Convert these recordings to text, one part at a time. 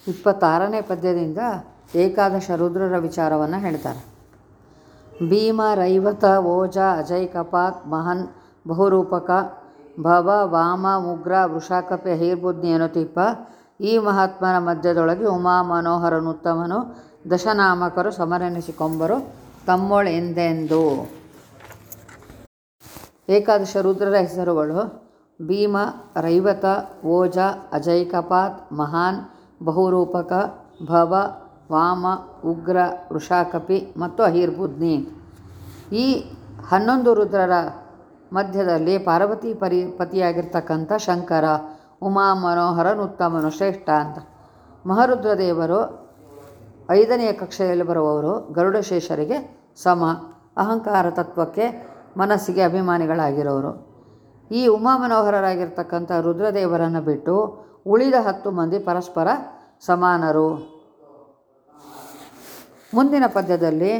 ಇಪ್ಪತ್ತಾರನೇ ಪದ್ಯದಿಂದ ಏಕಾದಶ ರುದ್ರರ ವಿಚಾರವನ್ನು ಹೇಳ್ತಾರೆ ಭೀಮ ರೈವತ ಓಜ ಅಜಯ್ ಕಪಾತ್ ಮಹನ್ ಬಹುರೂಪಕ ಭವ ವಾಮ ಉಗ್ರ ವೃಷಾಕಪಿ ಹೈರ್ಬುದ್ಧಿ ಎನ್ನುತ್ತಿಪ್ಪ ಈ ಮಹಾತ್ಮನ ಮಧ್ಯದೊಳಗೆ ಉಮಾ ಮನೋಹರನುತ್ತಮನು ದಶನಾಮಕರು ಸಮರೆನಿಸಿಕೊಂಬರು ತಮ್ಮೊಳೆಂದೆಂದು ಏಕಾದಶ ರುದ್ರರ ಹೆಸರುಗಳು ಭೀಮ ರೈವತ ಓಜ ಅಜಯ್ ಕಪಾತ್ ಮಹಾನ್ ಬಹುರೂಪಕ ಭವ ವಾಮ ಉಗ್ರ ವೃಷಾಕಪಿ ಮತ್ತು ಅಹಿರ್ಬುದ್ನಿ ಈ ಹನ್ನೊಂದು ರುದ್ರರ ಮಧ್ಯದಲ್ಲಿ ಪಾರ್ವತಿ ಪರಿ ಪತಿಯಾಗಿರ್ತಕ್ಕಂಥ ಶಂಕರ ಉಮಾ ಮನೋಹರನುತ್ತಮನು ಶ್ರೇಷ್ಠ ಅಂತ ಮಹಾರುದ್ರದೇವರು ಐದನೆಯ ಕಕ್ಷೆಯಲ್ಲಿ ಬರುವವರು ಗರುಡಶೇಷರಿಗೆ ಸಮ ಅಹಂಕಾರ ತತ್ವಕ್ಕೆ ಮನಸ್ಸಿಗೆ ಅಭಿಮಾನಿಗಳಾಗಿರೋರು ಈ ಉಮಾ ಮನೋಹರರಾಗಿರ್ತಕ್ಕಂಥ ರುದ್ರದೇವರನ್ನು ಬಿಟ್ಟು ಉಳಿದ ಹತ್ತು ಮಂದಿ ಪರಸ್ಪರ ಸಮಾನರು ಮುಂದಿನ ಪದ್ಯದಲ್ಲಿ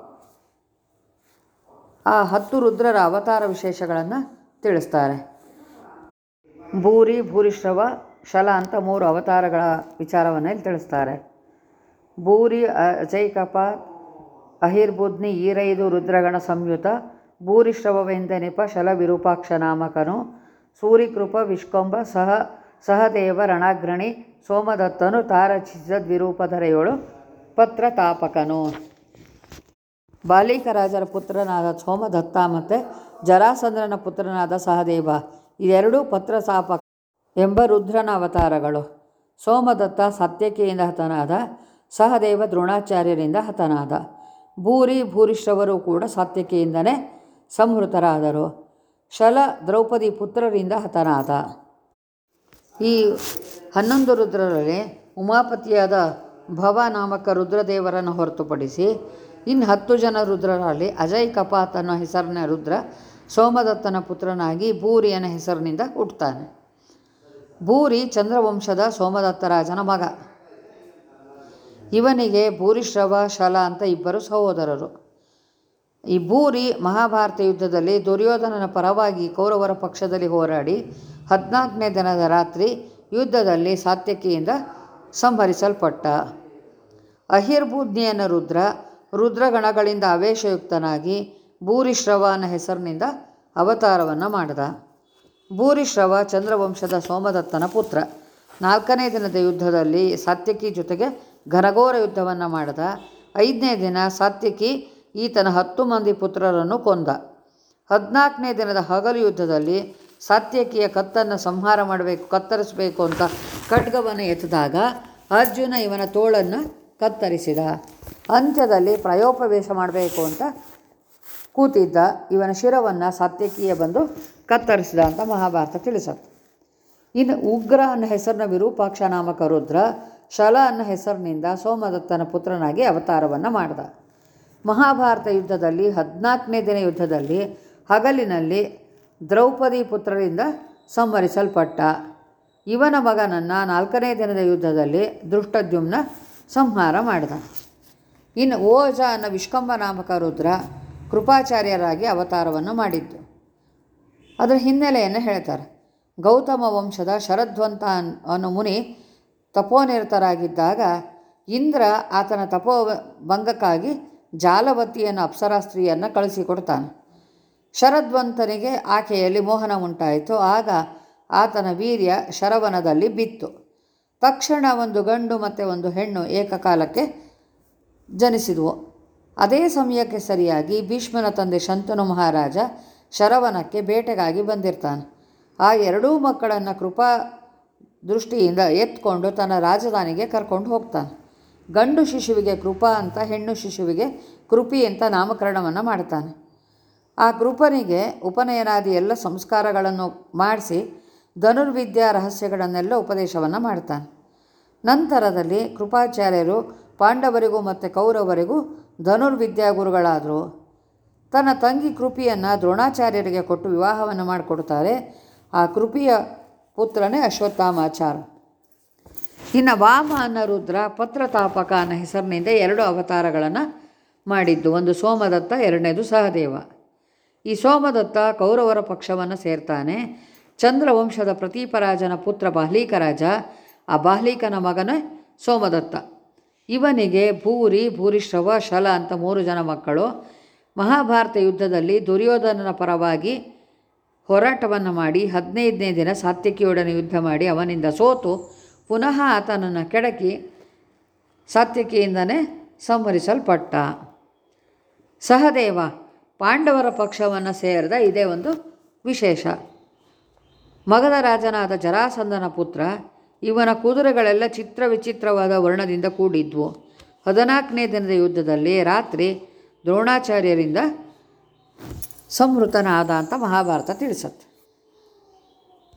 ಆ ಹತ್ತು ರುದ್ರರ ಅವತಾರ ವಿಶೇಷಗಳನ್ನು ತಿಳಿಸ್ತಾರೆ ಭೂರಿ ಭೂರಿಶ್ರವ ಶಲ ಅಂತ ಮೂರು ಅವತಾರಗಳ ವಿಚಾರವನ್ನು ಇಲ್ಲಿ ತಿಳಿಸ್ತಾರೆ ಭೂರಿ ಅಜಯ್ ಕಪಾತ್ ಅಹಿರ್ಬುದ್ನಿ ಈರೈದು ರುದ್ರಗಣ ಸಂಯುತ ಭೂರಿಶ್ರವವೆಂದೆನಿಪ ಶಲ ವಿರೂಪಾಕ್ಷ ನಾಮಕನು ಸೂರಿಕೃಪ ವಿಷ್ಕೊಂಬ ಸಹ ಸಹದೇವ ರಣಾಗ್ರಣಿ ಸೋಮದತ್ತನು ತಾರಚಿಸಿದ ದ್ವಿರೂಪಧರೆಯೋಳು ಪತ್ರ ತಾಪಕನು ಬಾಲಿಕ ರಾಜರ ಪುತ್ರನಾದ ಸೋಮದತ್ತ ಮತ್ತು ಜರಾಸಂದ್ರನ ಪುತ್ರನಾದ ಸಹದೇವ ಇದೆರಡೂ ಪತ್ರ ತಾಪಕ ಎಂಬ ರುದ್ರನ ಅವತಾರಗಳು ಸೋಮದತ್ತ ಸತ್ಯಕಿಯಿಂದ ಹತನಾದ ಸಹದೇವ ದ್ರೋಣಾಚಾರ್ಯರಿಂದ ಹತನಾದ ಭೂರಿ ಭೂರಿಶ್ರವರು ಕೂಡ ಸಾತ್ಯಕಿಯಿಂದಲೇ ಸಂಹೃತರಾದರು ಶಲ ದ್ರೌಪದಿ ಪುತ್ರರಿಂದ ಹತನಾದ ಈ ಹನ್ನೊಂದು ರುದ್ರರಲ್ಲಿ ಉಮಾಪತಿಯಾದ ಭವ ನಾಮಕ ರುದ್ರದೇವರನ್ನು ಹೊರತುಪಡಿಸಿ ಇನ್ನು ಹತ್ತು ಜನ ರುದ್ರರಲ್ಲಿ ಅಜಯ್ ಕಪಾತ್ ಅನ್ನೋ ಹೆಸರಿನ ರುದ್ರ ಸೋಮದತ್ತನ ಪುತ್ರನಾಗಿ ಭೂರಿ ಅನ್ನೋ ಹೆಸರಿನಿಂದ ಹುಟ್ಟುತ್ತಾನೆ ಭೂರಿ ಚಂದ್ರವಂಶದ ಸೋಮದತ್ತ ರಾಜನ ಮಗ ಇವನಿಗೆ ಭೂರಿಶ್ರವ ಶಲ ಅಂತ ಇಬ್ಬರು ಸಹೋದರರು ಈ ಭೂರಿ ಮಹಾಭಾರತ ಯುದ್ಧದಲ್ಲಿ ದುರ್ಯೋಧನನ ಪರವಾಗಿ ಕೌರವರ ಪಕ್ಷದಲ್ಲಿ ಹೋರಾಡಿ ಹದಿನಾಲ್ಕನೇ ದಿನದ ರಾತ್ರಿ ಯುದ್ಧದಲ್ಲಿ ಸಾತ್ಯಕಿಯಿಂದ ಸಂಹರಿಸಲ್ಪಟ್ಟ ಅಹಿರ್ಬುದ್ನಿಯನ ರುದ್ರ ರುದ್ರಗಣಗಳಿಂದ ಆವೇಶಯುಕ್ತನಾಗಿ ಭೂರಿಶ್ರವ ಅನ್ನೋ ಹೆಸರಿನಿಂದ ಅವತಾರವನ್ನು ಮಾಡಿದ ಭೂರಿಶ್ರವ ಚಂದ್ರವಂಶದ ಸೋಮದತ್ತನ ಪುತ್ರ ನಾಲ್ಕನೇ ದಿನದ ಯುದ್ಧದಲ್ಲಿ ಸಾತ್ಯಕಿ ಜೊತೆಗೆ ಘನಘೋರ ಯುದ್ಧವನ್ನು ಮಾಡಿದ ಐದನೇ ದಿನ ಸಾತ್ಯಕಿ ಈತನ ಹತ್ತು ಮಂದಿ ಪುತ್ರರನ್ನು ಕೊಂದ ಹದಿನಾಲ್ಕನೇ ದಿನದ ಹಗಲು ಯುದ್ಧದಲ್ಲಿ ಸಾತ್ಯಕಿಯ ಕತ್ತನ್ನು ಸಂಹಾರ ಮಾಡಬೇಕು ಕತ್ತರಿಸಬೇಕು ಅಂತ ಖಡ್ಗವನ್ನು ಎತ್ತಿದಾಗ ಅರ್ಜುನ ಇವನ ತೋಳನ್ನು ಕತ್ತರಿಸಿದ ಅಂತ್ಯದಲ್ಲಿ ಪ್ರಯೋಪವೇಶ ಮಾಡಬೇಕು ಅಂತ ಕೂತಿದ್ದ ಇವನ ಶಿರವನ್ನು ಸಾತ್ಯಕಿಯ ಬಂದು ಕತ್ತರಿಸಿದ ಅಂತ ಮಹಾಭಾರತ ತಿಳಿಸತ್ತೆ ಇನ್ನು ಉಗ್ರ ಅನ್ನೋ ಹೆಸರಿನ ವಿರೂಪಾಕ್ಷ ನಾಮಕ ರುದ್ರ ಶಲ ಅನ್ನೋ ಹೆಸರಿನಿಂದ ಸೋಮದತ್ತನ ಪುತ್ರನಾಗಿ ಅವತಾರವನ್ನು ಮಾಡಿದ ಮಹಾಭಾರತ ಯುದ್ಧದಲ್ಲಿ ಹದಿನಾಲ್ಕನೇ ದಿನ ಯುದ್ಧದಲ್ಲಿ ಹಗಲಿನಲ್ಲಿ ದ್ರೌಪದಿ ಪುತ್ರರಿಂದ ಸಂಹರಿಸಲ್ಪಟ್ಟ ಇವನ ಮಗನನ್ನು ನಾಲ್ಕನೇ ದಿನದ ಯುದ್ಧದಲ್ಲಿ ದೃಷ್ಟದ್ಯುಮ್ನ ಸಂಹಾರ ಮಾಡಿದ ಇನ್ನು ಓಜ ಅನ್ನೋ ವಿಷ್ಕಂಬ ನಾಮಕ ರುದ್ರ ಕೃಪಾಚಾರ್ಯರಾಗಿ ಅವತಾರವನ್ನು ಮಾಡಿದ್ದು ಅದರ ಹಿನ್ನೆಲೆಯನ್ನು ಹೇಳ್ತಾರೆ ಗೌತಮ ವಂಶದ ಶರದ್ವಂತ ಅನ್ನೋ ಮುನಿ ತಪೋನಿರತರಾಗಿದ್ದಾಗ ಇಂದ್ರ ಆತನ ತಪೋ ಭಂಗಕ್ಕಾಗಿ ಜಾಲವತಿಯನ್ನು ಅಪ್ಸರಾ ಸ್ತ್ರೀಯನ್ನು ಕಳಿಸಿಕೊಡ್ತಾನೆ ಶರದ್ವಂತನಿಗೆ ಆಕೆಯಲ್ಲಿ ಮೋಹನ ಉಂಟಾಯಿತು ಆಗ ಆತನ ವೀರ್ಯ ಶರವನದಲ್ಲಿ ಬಿತ್ತು ತಕ್ಷಣ ಒಂದು ಗಂಡು ಮತ್ತು ಒಂದು ಹೆಣ್ಣು ಏಕಕಾಲಕ್ಕೆ ಜನಿಸಿದವು ಅದೇ ಸಮಯಕ್ಕೆ ಸರಿಯಾಗಿ ಭೀಷ್ಮನ ತಂದೆ ಶಂತನು ಮಹಾರಾಜ ಶರವನಕ್ಕೆ ಬೇಟೆಗಾಗಿ ಬಂದಿರ್ತಾನೆ ಆ ಎರಡೂ ಮಕ್ಕಳನ್ನು ಕೃಪಾ ದೃಷ್ಟಿಯಿಂದ ಎತ್ಕೊಂಡು ತನ್ನ ರಾಜಧಾನಿಗೆ ಕರ್ಕೊಂಡು ಹೋಗ್ತಾನೆ ಗಂಡು ಶಿಶುವಿಗೆ ಕೃಪಾ ಅಂತ ಹೆಣ್ಣು ಶಿಶುವಿಗೆ ಕೃಪಿ ಅಂತ ನಾಮಕರಣವನ್ನು ಮಾಡ್ತಾನೆ ಆ ಕೃಪನಿಗೆ ಉಪನಯನಾದಿ ಎಲ್ಲ ಸಂಸ್ಕಾರಗಳನ್ನು ಮಾಡಿಸಿ ಧನುರ್ವಿದ್ಯಾ ರಹಸ್ಯಗಳನ್ನೆಲ್ಲ ಉಪದೇಶವನ್ನು ಮಾಡ್ತಾನೆ ನಂತರದಲ್ಲಿ ಕೃಪಾಚಾರ್ಯರು ಪಾಂಡವರಿಗೂ ಮತ್ತು ಕೌರವರಿಗೂ ಧನುರ್ವಿದ್ಯಾ ಗುರುಗಳಾದರು ತನ್ನ ತಂಗಿ ಕೃಪಿಯನ್ನು ದ್ರೋಣಾಚಾರ್ಯರಿಗೆ ಕೊಟ್ಟು ವಿವಾಹವನ್ನು ಮಾಡಿಕೊಡ್ತಾರೆ ಆ ಕೃಪಿಯ ಪುತ್ರನೇ ಅಶ್ವತ್ಥಾಮಾಚಾರ ಇನ್ನು ವಾಮ ಅನ್ನೋ ರುದ್ರ ಪತ್ರತಾಪಕ ಅನ್ನೋ ಹೆಸರಿನಿಂದ ಎರಡು ಅವತಾರಗಳನ್ನು ಮಾಡಿದ್ದು ಒಂದು ಸೋಮದತ್ತ ಎರಡನೇದು ಸಹದೇವ ಈ ಸೋಮದತ್ತ ಕೌರವರ ಪಕ್ಷವನ್ನು ಸೇರ್ತಾನೆ ಚಂದ್ರವಂಶದ ಪ್ರತೀಪರಾಜನ ಪುತ್ರ ಬಾಹ್ಲೀಕರಾಜ ಆ ಬಾಹ್ಲೀಕನ ಮಗನೇ ಸೋಮದತ್ತ ಇವನಿಗೆ ಭೂರಿ ಭೂರಿಶ್ರವ ಶಲ ಅಂತ ಮೂರು ಜನ ಮಕ್ಕಳು ಮಹಾಭಾರತ ಯುದ್ಧದಲ್ಲಿ ದುರ್ಯೋಧನನ ಪರವಾಗಿ ಹೋರಾಟವನ್ನು ಮಾಡಿ ಹದಿನೈದನೇ ದಿನ ಸಾತ್ಯಕಿಯೊಡನೆ ಯುದ್ಧ ಮಾಡಿ ಅವನಿಂದ ಸೋತು ಪುನಃ ಆತನನ್ನು ಕೆಡಕಿ ಸಾತ್ಯಕಿಯಿಂದನೇ ಸಂಹರಿಸಲ್ಪಟ್ಟ ಸಹದೇವ ಪಾಂಡವರ ಪಕ್ಷವನ್ನು ಸೇರಿದ ಇದೇ ಒಂದು ವಿಶೇಷ ಮಗಧ ರಾಜನಾದ ಜರಾಸಂಧನ ಪುತ್ರ ಇವನ ಕುದುರೆಗಳೆಲ್ಲ ಚಿತ್ರ ವಿಚಿತ್ರವಾದ ವರ್ಣದಿಂದ ಕೂಡಿದ್ವು ಹದಿನಾಲ್ಕನೇ ದಿನದ ಯುದ್ಧದಲ್ಲಿ ರಾತ್ರಿ ದ್ರೋಣಾಚಾರ್ಯರಿಂದ ಸಂಹೃತನಾದ ಅಂತ ಮಹಾಭಾರತ ತಿಳಿಸತ್ತೆ